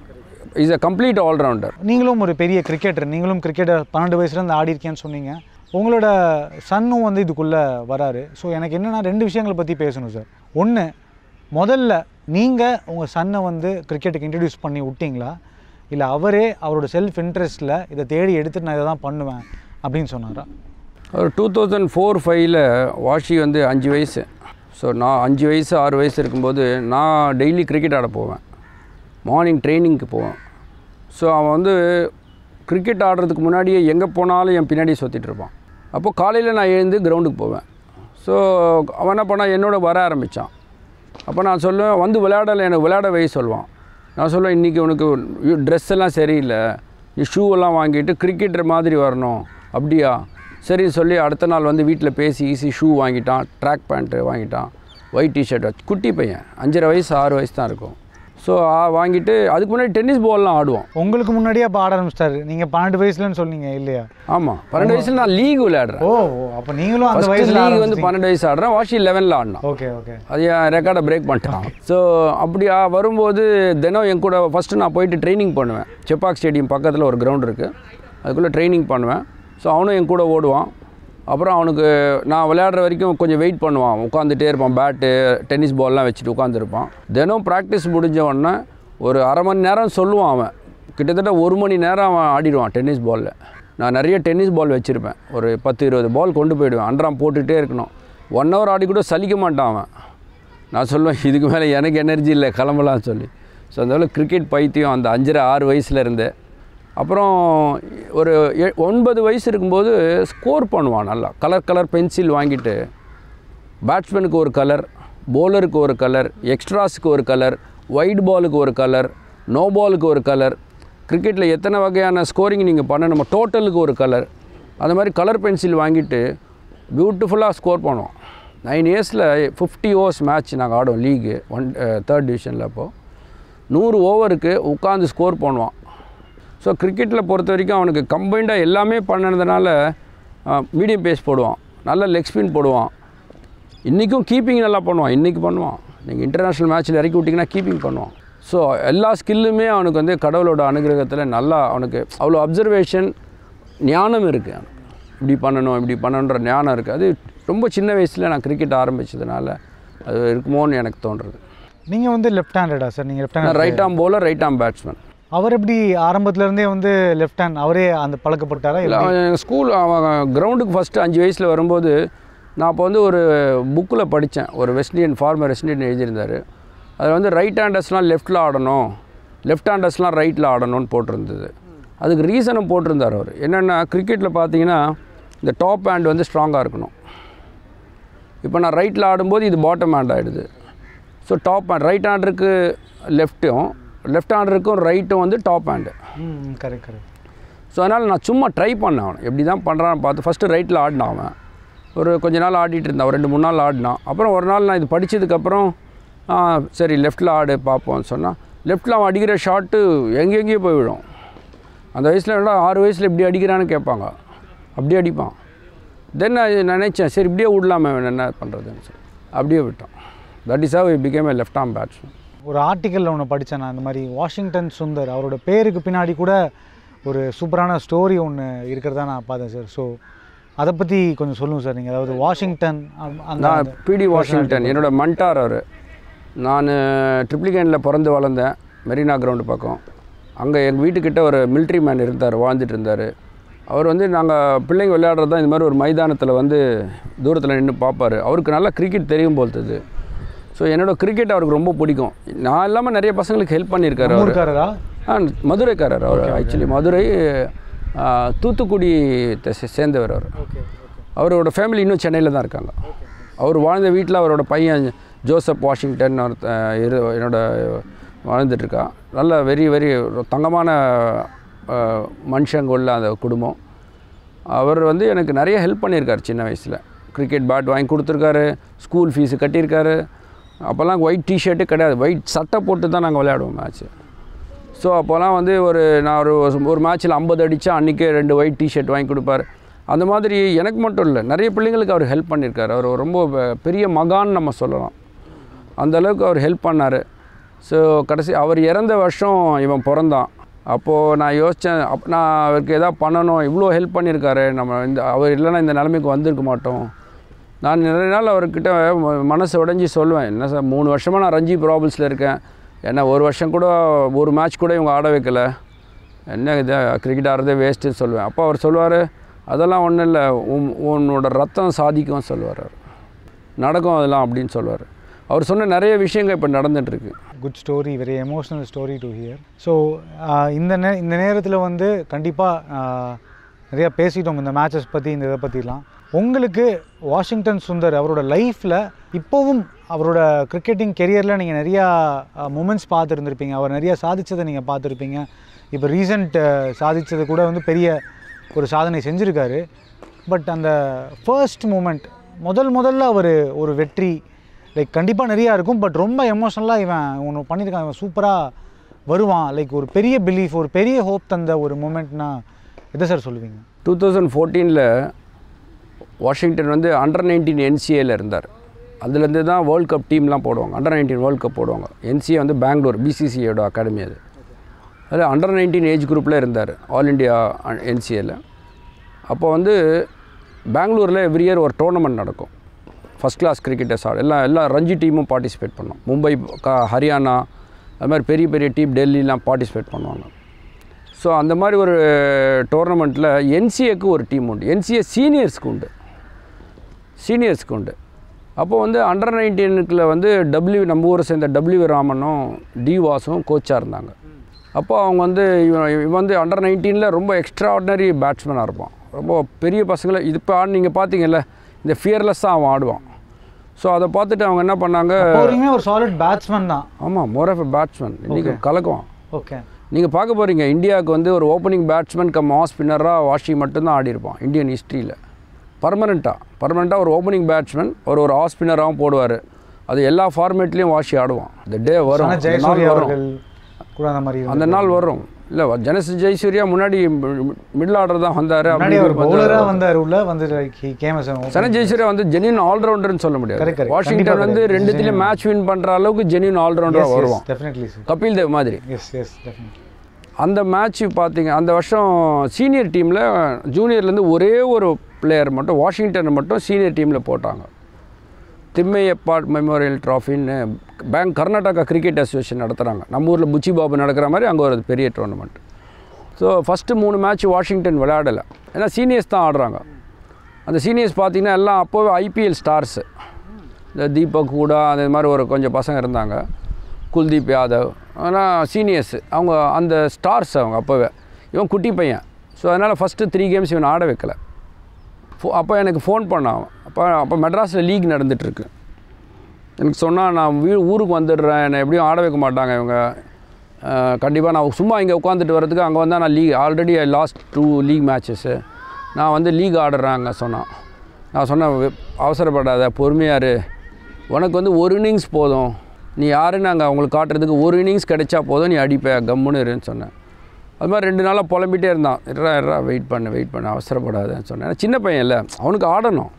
S3: is a complete allrounder
S2: நீங்களும் ஒரு பெரிய கிரிக்கெட்டர் நீங்களும் கிரிக்கெட்டர் பன்னெண்டு வயசுலேருந்து ஆடி இருக்கேன்னு சொன்னீங்க உங்களோட சன்னும் வந்து இதுக்குள்ளே வராரு ஸோ எனக்கு என்னென்னா ரெண்டு விஷயங்களை பற்றி பேசணும் சார் ஒன்று முதல்ல நீங்கள் உங்கள் சன்னை வந்து கிரிக்கெட்டுக்கு இன்ட்ரடியூஸ் பண்ணி விட்டீங்களா இல்லை அவரே அவரோட செல்ஃப் இன்ட்ரெஸ்ட்டில் இதை தேடி எடுத்துட்டு நான் இதை தான் பண்ணுவேன் அப்படின்னு சொன்னாரா
S3: ஒரு டூ தௌசண்ட் ஃபோர் ஃபைவ்ல வாஷி வந்து அஞ்சு வயசு ஸோ நான் அஞ்சு வயசு ஆறு வயசு இருக்கும்போது நான் டெய்லி கிரிக்கெட் ஆட போவேன் மார்னிங் ட்ரைனிங்க்கு போவேன் ஸோ அவன் வந்து கிரிக்கெட் ஆடுறதுக்கு முன்னாடியே எங்கே போனாலும் என் பின்னாடியே சுற்றிட்டு இருப்பான் அப்போ காலையில் நான் எழுந்து கிரவுண்டுக்கு போவேன் ஸோ அவன் என்ன பண்ணான் என்னோட வர ஆரம்பித்தான் அப்போ நான் சொல்லுவேன் வந்து விளையாடலை எனக்கு விளையாட வை சொல்லுவான் நான் சொல்லுவேன் இன்றைக்கி உனக்கு ட்ரெஸ் எல்லாம் சரியில்லை நீ ஷூ எல்லாம் வாங்கிட்டு கிரிக்கெட்டர் மாதிரி வரணும் அப்படியா சரி சொல்லி அடுத்த நாள் வந்து வீட்டில் பேசி ஈஸி ஷூ வாங்கிட்டான் ட்ராக் பேண்ட்டு வாங்கிட்டான் ஒயிட் டிஷர்ட் குட்டி பையன் அஞ்சரை வயசு ஆறு வயசு தான் இருக்கும் ஸோ வாங்கிட்டு அதுக்கு முன்னாடி டென்னிஸ் பால்லாம் ஆடுவோம்
S2: உங்களுக்கு முன்னாடியே அப்போ ஆட ஆரம்பிச்சிட்டாரு நீங்கள் பன்னெண்டு வயசுலன்னு சொன்னீங்க இல்லையா
S3: ஆமாம் பன்னெண்டு வயசில் நான் லீக் விளையாடுறேன்
S2: ஓ ஓ அப்போ நீங்களும் அந்த
S3: ஃபஸ்ட்டு
S2: வயசில்
S3: லீக் வந்து பன்னெண்டு வயசு ஆடுறேன் வாஷி லெவனில் ஆடினான்
S2: ஓகே ஓகே
S3: அது என் ரெக்கார்டை பிரேக் பண்ணிட்டான் ஸோ அப்படியா வரும்போது தினம் என் கூட ஃபஸ்ட்டு நான் போயிட்டு ட்ரைனிங் பண்ணுவேன் செப்பாக் ஸ்டேடியம் பக்கத்தில் ஒரு கிரவுண்ட் இருக்குது அதுக்குள்ளே ட்ரைனிங் பண்ணுவேன் ஸோ அவனும் என் கூட ஓடுவான் அப்புறம் அவனுக்கு நான் விளையாடுற வரைக்கும் கொஞ்சம் வெயிட் பண்ணுவான் உட்காந்துட்டே இருப்பான் பேட்டு டென்னிஸ் பால்லாம் வச்சுட்டு உட்காந்துருப்பான் தினம் ப்ராக்டிஸ் முடிஞ்ச உடனே ஒரு அரை மணி நேரம் சொல்லுவான் அவன் கிட்டத்தட்ட ஒரு மணி நேரம் அவன் ஆடிடுவான் டென்னிஸ் பாலில் நான் நிறைய டென்னிஸ் பால் வச்சுருப்பேன் ஒரு பத்து இருபது பால் கொண்டு போயிடுவேன் அன்றாம் போட்டுகிட்டே இருக்கணும் ஒன் ஹவர் ஆடி கூட சலிக்க மாட்டான் அவன் நான் சொல்லுவேன் இதுக்கு மேலே எனக்கு எனர்ஜி இல்லை கிளம்பலாம்னு சொல்லி ஸோ அந்த கிரிக்கெட் பைத்தியம் அந்த அஞ்சரை ஆறு வயசில் இருந்து அப்புறம் ஒரு எ- ஒன்பது வயசு இருக்கும்போது ஸ்கோர் பண்ணுவான் நல்லா கலர் கலர் பென்சில் வாங்கிட்டு பேட்ஸ்மேனுக்கு ஒரு கலர் bowlerக்கு ஒரு கலர் எக்ஸ்ட்ராஸுக்கு ஒரு கலர் ஒயிட் பாலுக்கு ஒரு கலர் நோ பாலுக்கு ஒரு கலர் கிரிக்கெட்டில் எத்தனை வகையான ஸ்கோரிங் நீங்கள் பண்ணணுமோ டோட்டலுக்கு ஒரு கலர் அந்த மாதிரி கலர் பென்சில் வாங்கிட்டு பியூட்டிஃபுல்லாக ஸ்கோர் பண்ணுவோம் நைன் இயர்ஸில் ஃபிஃப்டி ஓவர்ஸ் மேட்ச் நாங்கள் ஆடுவோம் லீகு ஒன் தேர்ட் டிவிஷனில் அப்போது நூறு ஓவருக்கு உட்காந்து ஸ்கோர் பண்ணுவான் ஸோ கிரிக்கெட்டில் பொறுத்த வரைக்கும் அவனுக்கு கம்பைண்டாக எல்லாமே பண்ணதுனால மீடியம் பேஸ் போடுவான் நல்ல லெக் ஸ்பின் போடுவான் இன்றைக்கும் கீப்பிங் நல்லா பண்ணுவான் இன்றைக்கி பண்ணுவான் நீங்கள் இன்டர்நேஷ்னல் மேட்ச்சில் இறக்கி விட்டிங்கன்னா கீப்பிங் பண்ணுவான் ஸோ எல்லா ஸ்கில்லுமே அவனுக்கு வந்து கடவுளோட அனுகிரகத்தில் நல்லா அவனுக்கு அவ்வளோ அப்சர்வேஷன் ஞானம் இருக்குது அவனுக்கு இப்படி பண்ணணும் இப்படி பண்ணணுன்ற ஞானம் இருக்குது அது ரொம்ப சின்ன வயசில் நான் கிரிக்கெட் ஆரம்பித்ததுனால அது இருக்குமோன்னு எனக்கு தோன்றுறது
S2: நீங்கள் வந்து லெஃப்ட் ஹேண்டடா சார் நீங்கள் லெஃப்ட்
S3: நான்
S2: hand
S3: right arm bowler right arm batsman
S2: அவர் எப்படி ஆரம்பத்துல இருந்தே வந்து லெஃப்ட் ஹேண்ட் அவரே அந்த பழக்கப்பட்டாரா
S3: இல்லை
S2: இல்லை
S3: அவன் எங்கள் ஸ்கூல் அவன் கிரவுண்டுக்கு ஃபஸ்ட்டு அஞ்சு வயசில் வரும்போது நான் அப்போ வந்து ஒரு புக்கில் படித்தேன் ஒரு West Indian former West Indian எழுதியிருந்தார் அதில் வந்து ரைட் ஹேண்டர்ஸ்லாம் லெஃப்ட்டில் ஆடணும் லெஃப்ட் ஹேண்டர்ஸ்லாம் ரைட்டில் ஆடணும்னு போட்டிருந்தது அதுக்கு ரீசனும் போட்டிருந்தார் அவர் என்னென்னா கிரிக்கெட்டில் பார்த்தீங்கன்னா இந்த டாப் ஹேண்ட் வந்து ஸ்ட்ராங்காக இருக்கணும் இப்போ நான் ரைட்டில் ஆடும்போது இது பாட்டம் ஹேண்ட் ஆகிடுது ஸோ டாப் ஹேண்ட் ரைட் ஹேண்டருக்கு லெஃப்ட்டும் லெஃப்ட் ஹேண்டருக்கும் ரைட்டும் வந்து டாப் ஹேண்டு
S2: ம் கரெக்ட் கரெக்ட்
S3: ஸோ அதனால் நான் சும்மா ட்ரை பண்ணேன் அவனை எப்படி தான் பண்ணுறான்னு பார்த்து ஃபஸ்ட்டு ரைட்டில் ஆடினான் அவன் ஒரு கொஞ்ச நாள் ஆடிட்டு இருந்தான் ஒரு ரெண்டு மூணு நாள் ஆடினான் அப்புறம் ஒரு நாள் நான் இது படித்ததுக்கப்புறம் சரி லெஃப்ட்டில் ஆடு பார்ப்போம்னு சொன்னால் லெஃப்ட்டில் அவன் அடிக்கிற ஷாட்டு எங்கெங்கேயோ போய் விடும் அந்த வயசில் என்னடா ஆறு வயசில் இப்படி அடிக்கிறான்னு கேட்பாங்க அப்படியே அடிப்பான் தென் நான் நினச்சேன் சரி இப்படியே விடலாமே அவன் என்ன பண்ணுறதுன்னு சொல்லி அப்படியே விட்டான் that is how became a left arm batsman
S2: ஒரு ஆர்டிக்கலில் ஒன்று படித்தேன் நான் இந்த மாதிரி வாஷிங்டன் சுந்தர் அவரோட பேருக்கு பின்னாடி கூட ஒரு சூப்பரான ஸ்டோரி ஒன்று இருக்கிறதா நான் பார்த்தேன் சார் ஸோ அதை பற்றி கொஞ்சம் சொல்லுங்கள் சார் நீங்கள் அதாவது வாஷிங்டன் அ- அந்த
S3: நான் பிடி வாஷிங்டன் என்னோட மண்டார் அவர் நான் ட்ரிப்ளிகேனில் பிறந்து வளர்ந்தேன் மெரினா கிரவுண்டு பக்கம் அங்கே எங்கள் வீட்டுக்கிட்ட ஒரு மிலிட்ரி மேன் இருந்தார் வாழ்ந்துட்டு இருந்தார் அவர் வந்து நாங்கள் பிள்ளைங்க விளையாடுறது தான் இந்த மாதிரி ஒரு மைதானத்தில் வந்து தூரத்தில் நின்று பார்ப்பார் அவருக்கு நல்லா கிரிக்கெட் தெரியும் போல்த்தது ஸோ என்னோட கிரிக்கெட் அவருக்கு ரொம்ப பிடிக்கும் நான் இல்லாமல் நிறைய பசங்களுக்கு ஹெல்ப் பண்ணியிருக்காரு அவர்
S2: ஊருக்காரரா
S3: ஆ மதுரைக்காரர் அவர் ஆக்சுவலி மதுரை ஆ, தூத்துக்குடி த- சே- சேர்ந்தவர் அவர்
S2: ஓகே
S3: அவரோட ஃபேமிலி இன்னும் சென்னையில் தான் இருக்காங்க அவர் வாழ்ந்த வீட்டில் அவரோட பையன் ஜோசப் வாஷிங்டன் ஒரு த- இரு என்னோட வாழ்ந்துட்டுருக்கா நல்ல வெரி வெரி தங்கமான அஹ், மனுஷங்க உள்ள அந்த குடும்பம் அவர் வந்து எனக்கு நிறைய ஹெல்ப் பண்ணியிருக்காரு சின்ன வயசில் கிரிக்கெட் பேட் வாங்கி கொடுத்துருக்காரு ஸ்கூல் ஃபீஸு கட்டியிருக்காரு அப்போல்லாம் ஒயிட் டிஷர்ட்டே கிடையாது ஒயிட் சட்டை போட்டு தான் நாங்கள் விளையாடுவோம் மேட்ச்சு ஸோ அப்போல்லாம் வந்து ஒரு நான் ஒரு ஒரு மேட்ச்சில் ஐம்பது அடித்தா அன்றைக்கே ரெண்டு ஒயிட் டிஷர்ட் வாங்கி கொடுப்பார் அந்த மாதிரி எனக்கு மட்டும் இல்லை நிறைய பிள்ளைங்களுக்கு அவர் ஹெல்ப் பண்ணியிருக்காரு அவர் ரொம்ப பெ- பெரிய மகான் நம்ம சொல்லலாம் அந்த அளவுக்கு அவர் ஹெல்ப் பண்ணார் ஸோ கடைசி அவர் இறந்த வருஷம் இவன் பிறந்தான் அப்போது நான் யோசித்தேன் அப் நான் அவருக்கு எதாவது பண்ணணும் இவ்வளோ ஹெல்ப் பண்ணியிருக்காரு நம்ம இந்த அவர் இல்லைன்னா இந்த நிலைமைக்கு வந்திருக்க மாட்டோம் நான் நிறைய நாள் அவர்கிட்ட ம- மனசு உடைஞ்சி சொல்லுவேன் என்ன சார் மூணு வருஷமாக நான் ரஞ்சி ப்ராபிள்ஸில் இருக்கேன் ஏன்னா ஒரு வருஷம் கூட ஒரு மேட்ச் கூட இவங்க ஆட வைக்கல என்ன இது கிரிக்கெட் ஆடுறதே வேஸ்ட்டுன்னு சொல்லுவேன் அப்போ அவர் சொல்லுவார் அதெல்லாம் ஒன்றும் இல்லை உன் உன்னோட ரத்தம் சாதிக்கும் சொல்லுவார் அவர் நடக்கும் அதெல்லாம் அப்படின்னு சொல்லுவார் அவர் சொன்ன நிறைய விஷயங்கள் இப்போ நடந்துகிட்ருக்கு
S2: good story very emotional story to hear so இந்த நே இந்த நேரத்தில் வந்து கண்டிப்பாக நிறையா பேசிட்டோம் இந்த மேட்சஸ் பற்றி இந்த இதை பற்றிலாம் உங்களுக்கு வாஷிங்டன் சுந்தர் அவரோட லைஃப்பில் இப்போவும் அவரோட கிரிக்கெட்டிங் கெரியரில் நீங்கள் நிறையா மூமெண்ட்ஸ் பார்த்துருந்துருப்பீங்க அவர் நிறையா சாதிச்சதை நீங்கள் பார்த்துருப்பீங்க இப்போ ரீசண்ட் சாதிச்சது கூட வந்து பெரிய ஒரு சாதனை செஞ்சுருக்காரு பட் அந்த ஃபர்ஸ்ட் மூமெண்ட் முதல் முதல்ல அவர் ஒரு வெற்றி லைக் கண்டிப்பாக நிறையா இருக்கும் பட் ரொம்ப எமோஷ்னலாக இவன் ஒன்று பண்ணியிருக்கான் இவன் சூப்பராக வருவான் லைக் ஒரு பெரிய பிலீஃப் ஒரு பெரிய ஹோப் தந்த ஒரு மூமெண்ட்னா எதை சார் சொல்லுவீங்க
S3: டூ தௌசண்ட் ஃபோர்டீனில் வாஷிங்டன் வந்து அண்டர் நைன்டீன் என்சிஏல இருந்தார் அதுலேருந்து தான் வேர்ல்ட் கப் டீம்லாம் போடுவாங்க அண்டர் நைன்டீன் வேர்ல்ட் கப் போடுவாங்க என்சிஏ வந்து பெங்களூர் பிசிசியோட அகாடமி அது அதில் அண்டர் நைன்டீன் ஏஜ் குரூப்பில் இருந்தார் ஆல் இண்டியா என்சிஏல அப்போ வந்து பெங்களூரில் எவ்ரி இயர் ஒரு டோர்னமெண்ட் நடக்கும் ஃபஸ்ட் கிளாஸ் கிரிக்கெட்டர்ஸ் ஆடு எல்லாம் எல்லா ரஞ்சி டீமும் பார்ட்டிசிபேட் பண்ணோம் மும்பை கா ஹரியானா அது மாதிரி பெரிய பெரிய டீம் டெல்லிலாம் பார்ட்டிசிபேட் பண்ணுவாங்க ஸோ அந்த மாதிரி ஒரு டோர்னமெண்ட்டில் என்சிஏக்கு ஒரு டீம் உண்டு என்சிஏ சீனியர்ஸ்க்கு உண்டு சீனியர்ஸ்க்கு உண்டு அப்போ வந்து அண்டர் நைன்டீனுக்குள்ள வந்து டபிள்யூ நம்ம ஊரை சேர்ந்த டபிள்யூ ராமனும் டி வாசும் கோச்சாக இருந்தாங்க அப்போ அவங்க வந்து இவன் இவன் வந்து அண்டர் நைன்டீனில் ரொம்ப எக்ஸ்ட்ரா ஆர்டினரி பேட்ஸ்மேனாக இருப்பான் ரொம்ப பெரிய பசங்களை இது இப்போ ஆடு நீங்கள் பார்த்தீங்கல்ல இந்த ஃபியர்லெஸ்ஸாக அவன் ஆடுவான் ஸோ அதை பார்த்துட்டு அவங்க என்ன பண்ணாங்க
S2: இப்போ வரைக்குமே ஒரு சாலிட் பேட்ஸ்மேன் தான்
S3: ஆமாம் மோர் ஆஃப் எ பேட்ஸ்மேன் இன்றைக்கி கலக்குவான்
S2: ஓகே
S3: நீங்கள் பார்க்க போகிறீங்க இந்தியாவுக்கு வந்து ஒரு ஓப்பனிங் பேட்ஸ்மேன் கம் ஆஃப் ஸ்பின்னராக வாஷி மட்டும்தான் ஆடி இருப்பான் இந்தியன் ஹிஸ்ட்ரியில் பர்மனெண்ட்டாக பர்மனெண்ட்டாக ஒரு ஓப்பனிங் பேட்ஸ்மேன் ஒரு ஒரு ஆஃப் ஸ்பின்னராகவும் போடுவார் அது எல்லா ஃபார்மேட்லேயும் வாஷி ஆடுவான் இந்த டே வரும்
S2: ஆனால்
S3: அந்த நாள்
S2: ஜெயசூர்யா
S3: வரும்
S2: அவர்கள் கூட அந்த மாதிரி
S3: அந்த நாள் வரும் இல்லை ஜனஸ் ஜெயசூர்யா முன்னாடி மிடில் ஆர்டர் தான் வந்தார்
S2: முன்னாடி அவர் பவுலராக வந்தார் உள்ள வந்து லைக் ஹி கேம்
S3: சன ஜெயசூர்யா வந்து ஜென்யூன் ஆல்ரவுண்டர்னு சொல்ல முடியாது
S2: Correct, correct.
S3: வாஷிங்டன்
S2: கண்டிப்பா
S3: வந்து
S2: correct.
S3: ரெண்டுத்துலேயும் மேட்ச் வின் பண்ணுற அளவுக்கு ஜென்யூன் ஆல்ரவுண்டராக வருவான்
S2: டெஃபினெட்லி சார்
S3: கபில் தேவ் மாதிரி
S2: எஸ் எஸ் டெஃபினெட்லி
S3: அந்த மேட்ச் பார்த்தீங்க அந்த வருஷம் சீனியர் டீமில் ஜூனியர்லேருந்து ஒரே ஒரு பிளேயர் மட்டும் வாஷிங்டன் மட்டும் சீனியர் டீமில் போட்டாங்க திம்மையப்பா மெமோரியல் ட்ராஃபின்னு பேங்க் கர்நாடகா கிரிக்கெட் அசோசியேஷன் நடத்துகிறாங்க நம்ம ஊரில் புச்சி பாபு நடக்கிற மாதிரி அங்கே ஒரு பெரிய டோர்னமெண்ட் ஸோ ஃபஸ்ட்டு மூணு மேட்ச் வாஷிங்டன் விளையாடலை ஏன்னா சீனியர்ஸ் தான் ஆடுறாங்க அந்த சீனியர்ஸ் பார்த்தீங்கன்னா எல்லாம் அப்போவே ஐபிஎல் ஸ்டார்ஸு இந்த தீபக் கூட அந்த மாதிரி ஒரு கொஞ்சம் பசங்க இருந்தாங்க குல்தீப் யாதவ் ஆனால் சீனியர்ஸ் அவங்க அந்த ஸ்டார்ஸ் அவங்க அப்போவே இவன் குட்டி பையன் ஸோ அதனால் ஃபஸ்ட்டு த்ரீ கேம்ஸ் இவன் ஆட வைக்கல ஃபோ அப்போ எனக்கு ஃபோன் பண்ணான் அப்போ அப்போ மெட்ராஸில் லீக் நடந்துகிட்ருக்கு எனக்கு சொன்னால் நான் வீ ஊருக்கு வந்துடுறேன் என்னை எப்படியும் ஆட வைக்க மாட்டாங்க இவங்க கண்டிப்பாக நான் சும்மா இங்கே உட்காந்துட்டு வரதுக்கு அங்கே வந்தால் நான் league already lost two league matches நான் வந்து லீக் ஆடுறேன் அங்கே சொன்னான் நான் சொன்னேன் "வெ- அவசரப்படாத பொறுமையாக இரு உனக்கு வந்து ஒரு இன்னிங்ஸ் போதும் நீ யாருன்னு அங்கே அவங்களுக்கு காட்டுறதுக்கு ஒரு இன்னிங்ஸ் கிடைச்சா போதும் நீ அடிப்ப கம்முன்னு இருன்னு சொன்னேன் அது மாதிரி ரெண்டு நாளாக புலம்பிட்டே இருந்தான் இருறா இருறா வெயிட் பண்ணு வெயிட் பண்ணு அவசரப்படாதேன்னு சொன்னேன் ஏன்னா சின்ன பையன் இல்லை அவனுக்கு ஆடணும்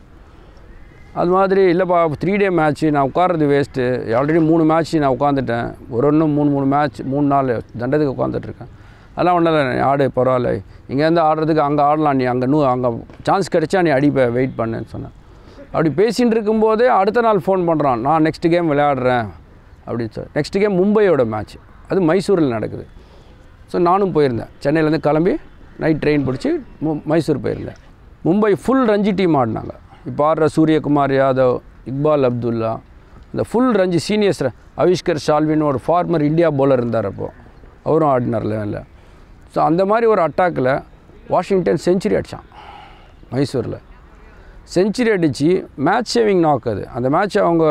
S3: அது மாதிரி இல்லைப்பா த்ரீ டே மேட்ச்சு நான் உட்கார்றது வேஸ்ட்டு ஆல்ரெடி மூணு மேட்ச் நான் உட்காந்துட்டேன் ஒரு ஒன்றும் மூணு மூணு மேட்ச் மூணு நாள் தண்டத்துக்கு உட்காந்துட்ருக்கேன் அதெல்லாம் ஒன்றும் இல்லை நீ ஆடு பரவாயில்ல இங்கேருந்து ஆடுறதுக்கு அங்கே ஆடலாம் நீ அங்கே நூ அங்கே சான்ஸ் கிடைச்சா நீ அடிப்ப வெயிட் பண்ணுன்னு சொன்னேன் அப்படி பேசின்னு இருக்கும்போதே அடுத்த நாள் ஃபோன் பண்ணுறான் நான் நெக்ஸ்ட் கேம் விளையாடுறேன் அப்படின்னு சொல்லி நெக்ஸ்ட் கேம் மும்பையோட மேட்ச் அது மைசூரில் நடக்குது ஸோ நானும் போயிருந்தேன் சென்னையிலேருந்து கிளம்பி நைட் ட்ரெயின் பிடிச்சி மு மைசூர் போயிருந்தேன் மும்பை ஃபுல் ரஞ்சி டீம் ஆடினாங்க இப்போ ஆடுற சூரியகுமார் யாதவ் இக்பால் அப்துல்லா இந்த ஃபுல் ரஞ்சி சீனியர்ஸ் அவிஷ்கர் ஷால்வின்னு ஒரு ஃபார்மர் இந்தியா bowler இருந்தார் அப்போது அவரும் ஆடினார் லெவனில் ஸோ அந்த மாதிரி ஒரு அட்டாக்கில் வாஷிங்டன் செஞ்சுரி அடித்தான் மைசூரில் செஞ்சுரி அடித்து மேட்ச் சேவிங் நாக் அது அந்த மேட்ச் அவங்க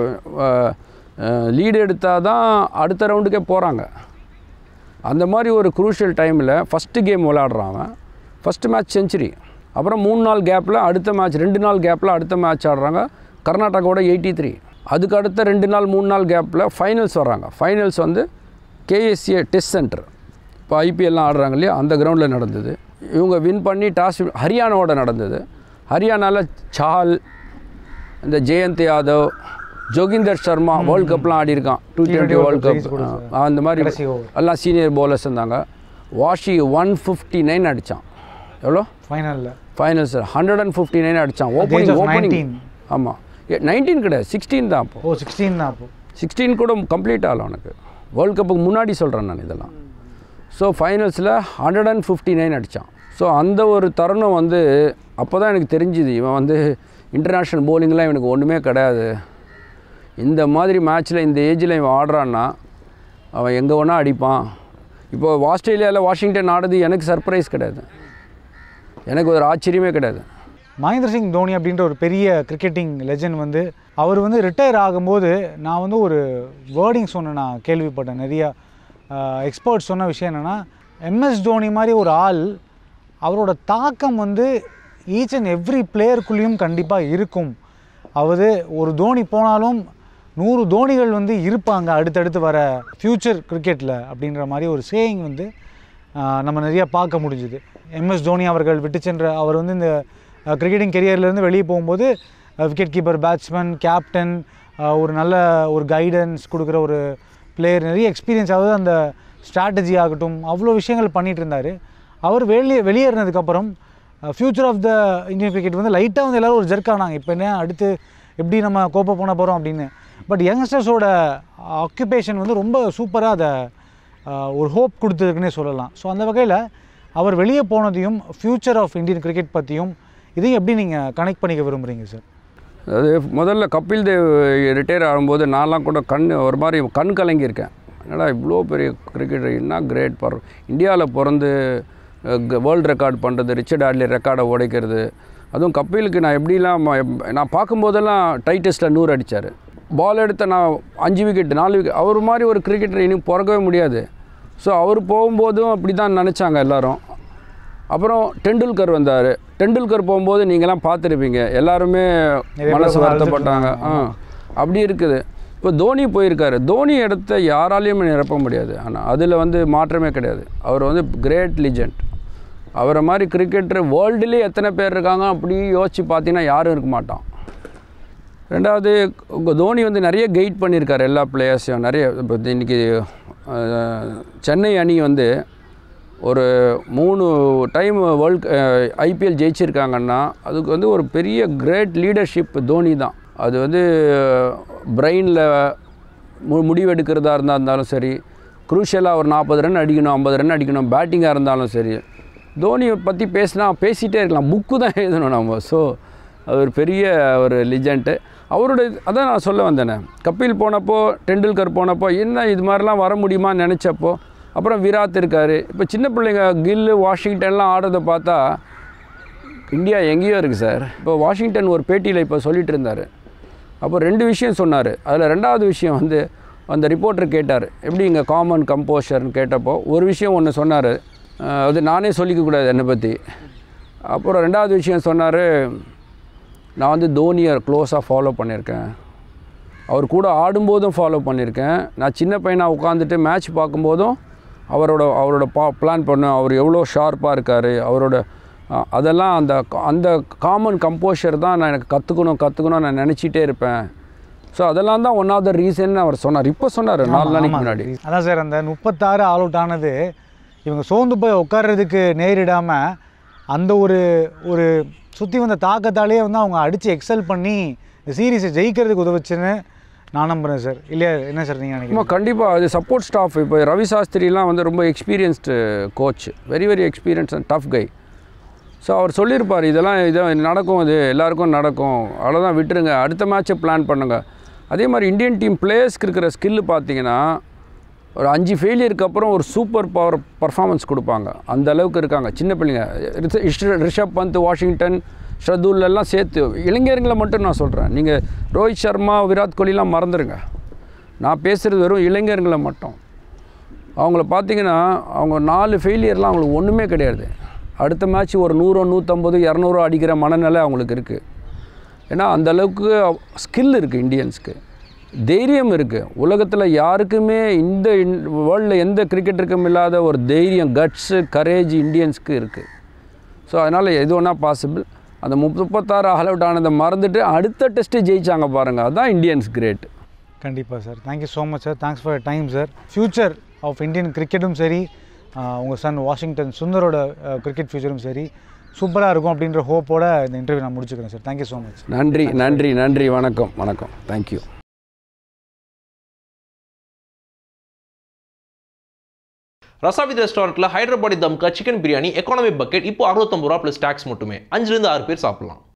S3: லீடு எடுத்தால் தான் அடுத்த ரவுண்டுக்கே போகிறாங்க அந்த மாதிரி ஒரு குரூஷியல் டைமில் ஃபஸ்ட்டு கேம் விளாடுறான் அவன் ஃபஸ்ட்டு மேட்ச் செஞ்சுரி அப்புறம் மூணு நாள் கேப்பில் அடுத்த மேட்ச் ரெண்டு நாள் கேப்பில் அடுத்த மேட்ச் ஆடுறாங்க கர்நாடகாவோட எயிட்டி த்ரீ அதுக்கு அடுத்த ரெண்டு நாள் மூணு நாள் கேப்பில் ஃபைனல்ஸ் வர்றாங்க ஃபைனல்ஸ் வந்து கேஎஸ்சிஏ டெஸ்ட் சென்டர் இப்போ ஐபிஎல்லாம் ஆடுறாங்க இல்லையா அந்த கிரவுண்டில் நடந்தது இவங்க வின் பண்ணி டாஸ் ஹரியானாவோட நடந்தது ஹரியானாவில் சால் இந்த ஜெயந்த் யாதவ் ஜோகிந்தர் சர்மா வேர்ல்ட் கப்லாம் ஆடி இருக்கான் டூ டுவெண்ட்டி வேர்ல்ட் கப் அந்த மாதிரி
S2: கடைசி over.
S3: எல்லாம் சீனியர் bowlers இருந்தாங்க வாஷி ஒன் ஃபிஃப்டி நைன் அடித்தான் எவ்வளோ
S2: ஃபைனலில்
S3: finals hundred and fifty nine அடித்தான்
S2: age
S3: ஓப்பனிங்
S2: of
S3: ஓப்பனிங்
S2: 19.
S3: ஆமாம் நைன்டீன் கிடையாது சிக்ஸ்டீன் தான் அப்போ
S2: ஓ சிக்ஸ்டீன் தான் அப்போ
S3: சிக்ஸ்டீன் கூட கம்ப்ளீட் ஆகல அவனுக்கு வேர்ல்ட் கப்புக்கு முன்னாடி சொல்கிறேன் நான் இதெல்லாம் ஸோ ஃபைனல்ஸில் ஹண்ட்ரட் அண்ட் ஃபிஃப்டி நைன் அடித்தான் ஸோ அந்த ஒரு தருணம் வந்து அப்போ தான் எனக்கு தெரிஞ்சுது இவன் வந்து இன்டர்நேஷ்னல் போலிங்லாம் இவனுக்கு ஒன்றுமே கிடையாது இந்த மாதிரி மேட்ச்சில் இந்த ஏஜில் இவன் ஆடுறான்னா அவன் எங்கே வேணால் அடிப்பான் இப்போ ஆஸ்திரேலியாவில் வாஷிங்டன் ஆடுறது எனக்கு சர்ப்ரைஸ் கிடையாது எனக்கு ஒரு ஆச்சரியமே கிடையாது
S2: மகேந்திர சிங் தோனி அப்படின்ற ஒரு பெரிய கிரிக்கெட்டிங் லெஜண்ட் வந்து அவர் வந்து ரிட்டையர் ஆகும்போது நான் வந்து ஒரு வேர்டிங் சொன்னேன் நான் கேள்விப்பட்டேன் நிறையா எக்ஸ்பர்ட்ஸ் சொன்ன விஷயம் என்னென்னா எம்எஸ் தோனி மாதிரி ஒரு ஆள் அவரோட தாக்கம் வந்து ஈச் அண்ட் எவ்ரி பிளேயருக்குள்ளேயும் கண்டிப்பாக இருக்கும் அவது ஒரு தோனி போனாலும் நூறு தோனிகள் வந்து இருப்பாங்க அடுத்தடுத்து வர ஃப்யூச்சர் கிரிக்கெட்டில் அப்படின்ற மாதிரி ஒரு சேயிங் வந்து ஆஹ், நம்ம நிறைய பார்க்க முடிஞ்சுது எம்எஸ் தோனி அவர்கள் விட்டு சென்ற அவர் வந்து இந்த கிரிக்கெட்டிங் கெரியர்லேருந்து வெளியே போகும்போது விக்கெட் கீப்பர் பேட்ஸ்மேன் கேப்டன் ஒரு நல்ல ஒரு கைடன்ஸ் கொடுக்குற ஒரு பிளேயர் நிறைய எக்ஸ்பீரியன்ஸ் அதாவது அந்த ஸ்ட்ராட்டஜி ஆகட்டும் அவ்வளோ விஷயங்கள் பண்ணிட்டு இருந்தார் அவர் வெளியே வெளியேறினதுக்கப்புறம் future of the Indian cricket வந்து லைட்டாக வந்து எல்லோரும் ஒரு ஜெர்க் ஆனாங்க இப்போ என்ன அடுத்து எப்படி நம்ம கோப்பை போன போகிறோம் அப்படின்னு பட் யங்ஸ்டர்ஸோட ஆக்குபேஷன் வந்து ரொம்ப சூப்பராக அதை ஆஹ், ஒரு ஹோப் கொடுத்துருக்குன்னே சொல்லலாம் ஸோ அந்த வகையில் அவர் வெளியே போனதையும் ஃப்யூச்சர் ஆஃப் இந்தியன் கிரிக்கெட் பற்றியும் இதையும் எப்படி நீங்கள் கனெக்ட் பண்ணிக்க விரும்புகிறீங்க சார்
S3: அதாவது முதல்ல கபில் தேவ் ரிட்டையர் ஆகும்போது நான்லாம் கூட கண் ஒரு மாதிரி கண் கலங்கியிருக்கேன் என்னடா இவ்வளோ பெரிய கிரிக்கெட்டர் என்ன கிரேட் பாரு இந்தியாவில் பிறந்து வேர்ல்டு ரெக்கார்ட் பண்ணுறது ரிச்சர்ட் ஆட்லி ரெக்கார்டை உடைக்கிறது அதுவும் கபிலுக்கு நான் எப்படிலாம் ம- நான் பார்க்கும்போதெல்லாம் டைட்டஸ்ட்டில் நூறு அடித்தார் பால் எடுத்த நான் அஞ்சு விக்கெட் நாலு விக்கெட் அவர் மாதிரி ஒரு கிரிக்கெட்டர் இனி பிறக்கவே முடியாது ஸோ அவர் போகும்போதும் அப்படி தான் நினச்சாங்க எல்லாரும் அப்புறம் டெண்டுல்கர் வந்தார் டெண்டுல்கர் போகும்போது நீங்களாம் பார்த்துருப்பீங்க எல்லாருமே
S2: நிறைய பேர்
S3: மனசு
S2: அழுதுட்டு
S3: வருத்தப்பட்டாங்க ஆ அப்படி இருக்குது இப்போ தோனி போயிருக்காரு தோனி இடத்த யாராலையும் நிரப்ப முடியாது ஆனால் அதில் வந்து மாற்றமே கிடையாது அவர் வந்து கிரேட் லிஜெண்ட் அவரை மாதிரி கிரிக்கெட்டர் வேர்ல்டுலேயே எத்தனை பேர் இருக்காங்க அப்படி யோசிச்சு பார்த்தீங்கன்னா யாரும் இருக்க மாட்டான் ரெண்டாவது உங்க தோனி வந்து நிறைய கைட் பண்ணியிருக்காரு எல்லா பிளேயர்ஸையும் நிறைய இப்போ இன்றைக்கி சென்னை அணி வந்து ஒரு மூணு டைம் வேர்ல்ட் ஐபிஎல் ஜெயிச்சிருக்காங்கன்னா அதுக்கு வந்து ஒரு பெரிய கிரேட் லீடர்ஷிப் தோனி தான் அது வந்து பிரெயினில் மு முடிவெடுக்கிறதா இருந்தா இருந்தாலும் சரி குரூஷியலாக ஒரு நாற்பது ரன் அடிக்கணும் ஐம்பது ரன் அடிக்கணும் பேட்டிங்காக இருந்தாலும் சரி தோனியை பற்றி பேசினா பேசிகிட்டே இருக்கலாம் புக்கு தான் எழுதணும் நம்ம ஸோ அது ஒரு பெரிய ஒரு லிஜெண்ட்டு அவரோட அதான் நான் சொல்ல வந்தேனே கபில் போனப்போ டெண்டுல்கர் போனப்போ என்ன இது மாதிரிலாம் வர முடியுமான்னு நினச்சப்போ அப்புறம் விராட் இருக்கார் இப்போ சின்ன பிள்ளைங்க கில்லு வாஷிங்டன்லாம் ஆடுறதை பார்த்தா இந்தியா எங்கேயோ இருக்குது சார் இப்போ வாஷிங்டன் ஒரு பேட்டியில் இப்போ சொல்லிட்டு இருந்தார் அப்போ ரெண்டு விஷயம் சொன்னார் அதில் ரெண்டாவது விஷயம் வந்து அந்த ரிப்போர்ட்டர் கேட்டார் எப்படி இங்கே காமன் கம்போஷர்னு கேட்டப்போ ஒரு விஷயம் ஒன்று சொன்னார் அது நானே சொல்லிக்கக்கூடாது என்னை பற்றி அப்புறம் ரெண்டாவது விஷயம் சொன்னார் நான் வந்து தோனியை க்ளோஸாக ஃபாலோ பண்ணியிருக்கேன் அவர் கூட ஆடும்போதும் ஃபாலோ பண்ணியிருக்கேன் நான் சின்ன பையனாக உட்காந்துட்டு மேட்ச் பார்க்கும்போதும் அவரோட அவரோட பா பிளான் பண்ணேன் அவர் எவ்வளோ ஷார்ப்பாக இருக்கார் அவரோட அஹ், அதெல்லாம் அந்த அந்த காமன் கம்போஷர் தான் நான் எனக்கு கற்றுக்கணும் கற்றுக்கணும் நான் நினச்சிட்டே இருப்பேன் ஸோ அதெல்லாம் தான் ஒன் ஆஃப் த ரீசன் அவர் சொன்னார் இப்போ சொன்னார் நாலு நாளைக்கு முன்னாடி
S2: அதான் சார் அந்த முப்பத்தாறு ஆல் அவுட் ஆனது இவங்க சோர்ந்து போய் உட்கார்றதுக்கு நேரிடாமல் அந்த ஒரு ஒரு சுற்றி வந்த தாக்கத்தாலேயே வந்து அவங்க அடித்து எக்ஸல் பண்ணி இந்த சீரீஸை ஜெயிக்கிறதுக்கு உதவுச்சுன்னு நான் நம்புகிறேன் சார் இல்லையா என்ன சார் நீங்கள் நினைக்கிறீங்க
S3: ஆமாம் கண்டிப்பாக அது சப்போர்ட் ஸ்டாஃப் இப்போ ரவி சாஸ்திரிலாம் வந்து ரொம்ப experienced coach very very experience and tough guy so அவர் சொல்லியிருப்பார் இதெல்லாம் இது நடக்கும் இது எல்லாருக்கும் நடக்கும் அவ்வளோதான் விட்டுருங்க அடுத்த மேட்ச்சை பிளான் பண்ணுங்க அதே மாதிரி இந்தியன் டீம் பிளேயர்ஸ்க்கு இருக்கிற ஸ்கில்லு பார்த்தீங்கன்னா ஒரு அஞ்சு ஃபெயிலியருக்கு அப்புறம் ஒரு சூப்பர் பவர் பர்ஃபார்மன்ஸ் கொடுப்பாங்க அந்த அளவுக்கு இருக்காங்க சின்ன பிள்ளைங்க ரிஷ- ரிஷ- ரிஷப் பந்த் வாஷிங்டன் ஷர்துல் எல்லாம் சேர்த்து இளைஞர்களை மட்டும் நான் சொல்கிறேன் நீங்கள் ரோஹித் சர்மா விராட் கோலிலாம் மறந்துடுங்க நான் பேசுகிறது வெறும் இளைஞர்களை மட்டும் அவங்கள பார்த்தீங்கன்னா அவங்க நாலு ஃபெயிலியர்லாம் அவங்களுக்கு ஒன்றுமே கிடையாது அடுத்த மேட்ச் ஒரு நூறோ நூற்றம்பது இரநூறோ அடிக்கிற மனநிலை அவங்களுக்கு இருக்குது ஏன்னா அந்த அளவுக்கு ஸ்கில் இருக்குது இந்தியன்ஸ்க்கு தைரியம் இருக்குது உலகத்தில் யாருக்குமே இந்த வேர்ல்டில் எந்த கிரிக்கெட்டருக்கும் இல்லாத ஒரு தைரியம் கட்ஸு கரேஜ் இந்தியன்ஸ்க்கு இருக்குது ஸோ அதனால் எது ஒன்றா பாசிபிள் அந்த முப்பத்தாறு ஆல் அவுட் ஆனதை மறந்துட்டு அடுத்த டெஸ்ட்டு ஜெயிச்சாங்க பாருங்கள் அதுதான் இந்தியன்ஸ் கிரேட்
S2: கண்டிப்பாக sir thank you so much sir thanks for time sir future of Indian கிரிக்கெட்டும் சரி உங்கள் சன் வாஷிங்டன் சுந்தரோட கிரிக்கெட் ஃபியூச்சரும் சரி சூப்பராக இருக்கும் அப்படின்ற ஹோப்போட இந்த இன்டர்வியூ நான் முடிச்சுக்கிறேன் சார் தேங்க்யூ ஸோ மச்
S3: நன்றி நன்றி நன்றி வணக்கம் வணக்கம் தேங்க்யூ
S1: ரசாவித் ரெஸ்டாரண்ட்டில் Hyderabadi தம்கா chicken biryani economy bucket இப்போ அறுபத்தொம்பது ரூபா ப்ளஸ் டேக்ஸ் மட்டுமே அஞ்சுலேருந்து ஆறு பேர் சாப்பிடலாம்